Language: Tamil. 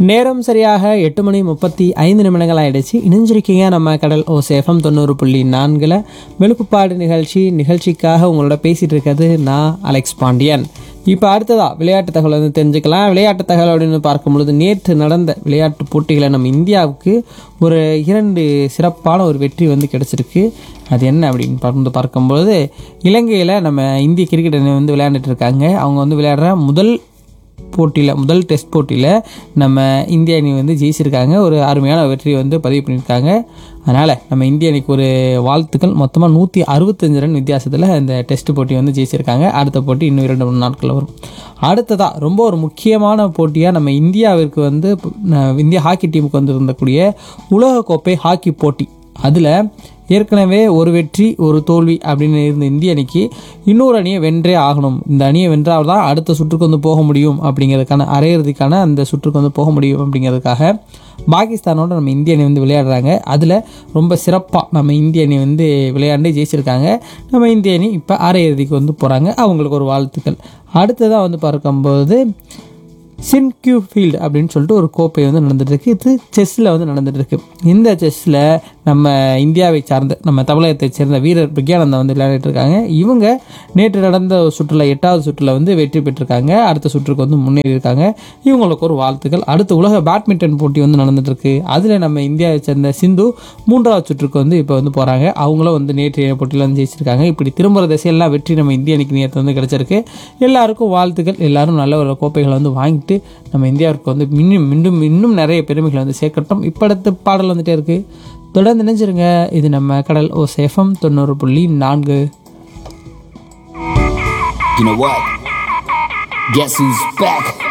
நேரம் சரியாக எட்டு மணி முப்பத்தி ஐந்து நிமிடங்கள் ஆயிடுச்சு இணைஞ்சிருக்கீங்க நம்ம கடல் ஓ சேஃபம் தொண்ணூறு புள்ளி நான்கில் வெளுப்புப்பாடு நிகழ்ச்சி நிகழ்ச்சிக்காக உங்களோட பேசிகிட்டு இருக்கிறது நான் அலெக்ஸ் பாண்டியன் இப்போ அடுத்ததா விளையாட்டு தகவல் வந்து தெரிஞ்சுக்கலாம் விளையாட்டு தகவல் அப்படின்னு பார்க்கும் பொழுது நேற்று நடந்த விளையாட்டு போட்டிகளை நம்ம இந்தியாவுக்கு ஒரு இரண்டு சிறப்பான ஒரு வெற்றி வந்து கிடைச்சிருக்கு அது என்ன அப்படின்னு பார்த்து பார்க்கும்பொழுது இலங்கையில் நம்ம இந்திய கிரிக்கெட் அணி வந்து விளையாண்டுட்டு இருக்காங்க அவங்க வந்து விளையாடுற முதல் போட்டியில் முதல் டெஸ்ட் போட்டியில் நம்ம இந்திய அணி வந்து ஜெயிச்சிருக்காங்க ஒரு அருமையான வெற்றி வந்து பதிவு பண்ணியிருக்காங்க அதனால் நம்ம இந்திய அணிக்கு ஒரு வாழ்த்துக்கள் மொத்தமாக நூற்றி அறுபத்தஞ்சு ரன் வித்தியாசத்தில் இந்த டெஸ்ட் போட்டி வந்து ஜெயிச்சிருக்காங்க அடுத்த போட்டி இன்னும் இரண்டு மூணு நாட்களில் வரும் அடுத்ததாக ரொம்ப ஒரு முக்கியமான போட்டியாக நம்ம இந்தியாவிற்கு வந்து ந- இந்திய ஹாக்கி டீமுக்கு வந்து இருந்தக்கூடிய உலகக்கோப்பை ஹாக்கி போட்டி அதில் ஏற்கனவே ஒரு வெற்றி ஒரு தோல்வி அப்படின்னு இருந்த இந்திய அணிக்கு இன்னொரு அணியை வென்றே ஆகணும் இந்த அணியை வென்றால் தான் அடுத்த சுற்றுக்கு வந்து போக முடியும் அப்படிங்கிறதுக்கான அரையிறுதிக்கான அந்த சுற்றுக்கு வந்து போக முடியும் அப்படிங்கிறதுக்காக பாகிஸ்தானோட நம்ம இந்திய அணி வந்து விளையாடுறாங்க அதில் ரொம்ப சிறப்பாக நம்ம இந்திய அணி வந்து விளையாண்டு ஜெயிச்சிருக்காங்க நம்ம இந்திய அணி இப்போ அரையிறுதிக்கு வந்து போகிறாங்க அவங்களுக்கு ஒரு வாழ்த்துக்கள் அடுத்ததாக வந்து பார்க்கும்போது சின்கியூ ஃபீல்டு அப்படின்னு சொல்லிட்டு ஒரு கோப்பை வந்து நடந்துட்டு இருக்கு இது செஸ்ஸில் வந்து நடந்துட்டு இருக்கு இந்த செஸ்ஸில் நம்ம இந்தியாவை சார்ந்த நம்ம தமிழகத்தை சேர்ந்த வீரர் பிரக்யானந்தா வந்து விளையாடிட்டு இருக்காங்க இவங்க நேற்று நடந்த சுற்றுல எட்டாவது சுற்றுல வந்து வெற்றி பெற்றிருக்காங்க அடுத்த சுற்றுக்கு வந்து முன்னேறி இருக்காங்க இவங்களுக்கு ஒரு வாழ்த்துக்கள் அடுத்து உலக பேட்மிண்டன் போட்டி வந்து நடந்துட்டு இருக்கு அதில் நம்ம இந்தியாவை சேர்ந்த சிந்து மூன்றாவது சுற்றுக்கு வந்து இப்போ வந்து போகிறாங்க அவங்களும் வந்து நேற்றைய போட்டியில் வந்து ஜெயிச்சிருக்காங்க இப்படி திரும்புகிற திசையெல்லாம் வெற்றி நம்ம இந்திய அணிக்கு நேற்று வந்து கிடைச்சிருக்கு எல்லாருக்கும் வாழ்த்துக்கள் எல்லாரும் நல்ல ஒரு கோப்பைகளை வந்து வாங்கிட்டு நம்ம இந்தியாவிற்கு வந்து இன்னும் இன்னும் இன்னும் நிறைய பெருமைகளை வந்து சேர்க்கட்டும் இப்போ அடுத்த பாடல் வந்துட்டே இருக்கு தொடர்ந்து நினைச்சிருங்க இது நம்ம கடல் ஓ சேஃபம் தொண்ணூறு புள்ளி நான்கு You know what? Guess who's back?